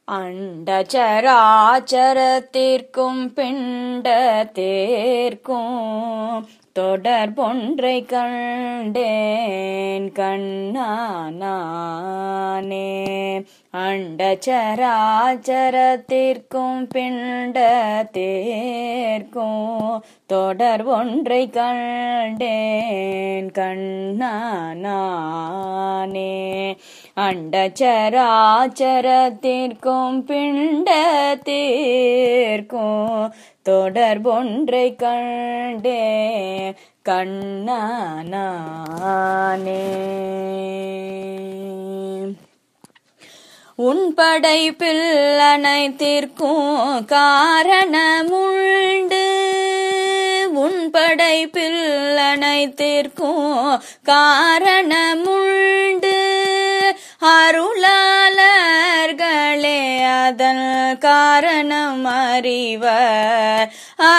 அண்டச்சராச்சரத்திற்கும் பிண்டத்தேர்க்கும் தொடர்பொன்றை கண்டேன் கண்ணானே அண்டச்சராச்சரத்திற்கும் பிண்டத்தேர்க்கும் தொடர் ஒன்றை கண்டேன் கண்ணானே அண்டச்சராச்சரத்திற்கும் பிண்டத்தேர்க்கும் தொடர்பொன்றை கண்டே கண்ணானே உன் படைப்பில் அனைத்திற்கும் காரணமுண்டு உன் படைப்பில் அனைத்திற்கும் காரணமுண்டு அருளாளர்களே அதன் காரணம் அறிவர்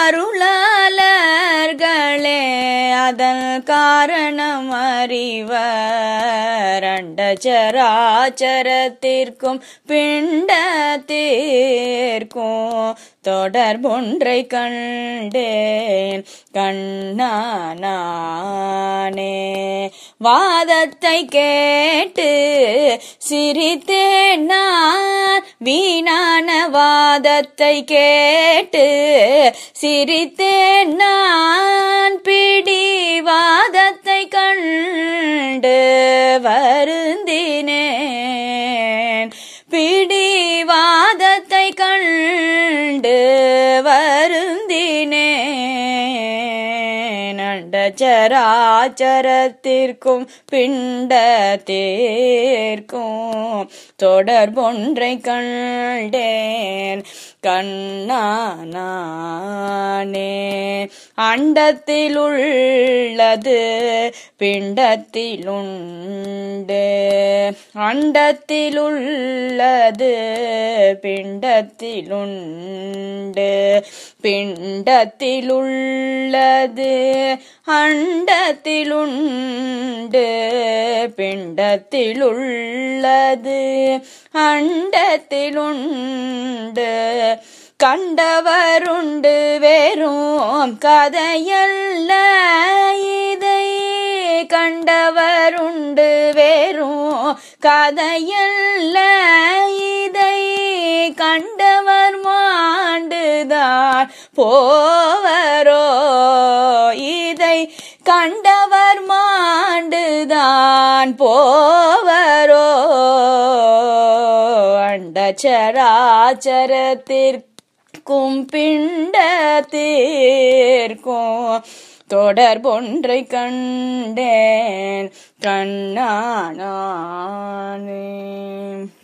அருளாளர்களே அதன் காரணம் அறிவர் அண்டச்சராச்சரத்திற்கும் பிண்டத்திற்கும் தொடர்பொன்றை கண்டேன் கண்ணானே வாதத்தை கேட்டு சிரித்தேன் நான் வீணான வாதத்தை கேட்டு சிரித்தேன் நான் பிடி வாதத்தை கண்டு வருந்தினேன் பிடி வாதத்தை கண்டு வருந்தினேன் அண்டச்சராச்சரத்திற்கும் பிண்டத்தேர்க்கும் தொடர்பொன்றை கண்டேன் கண்ணானே அண்டத்தில் உள்ளது பிண்டத்திலுண்டு அண்டத்தில் உள்ளது பிண்டத்திலுண்டு பிண்டத்திலுள்ளது அண்டத்திலுண்டு பிண்டத்திலுள்ளது அண்டத்திலுண்டு கண்டவருண்டு வேறும் கதையல்ல இதை கண்டவருண்டு வேறும் கதையல்ல இதை கண்டவர் மாண்டுதான் போவரோ இதை கண்டவர் மாண்டுதான் போவரோ அண்டச்சராச்சரத்திற்கும் பிண்டத்திற்கும் தொடர்பொன்றை கண்டேன் கண்ணானே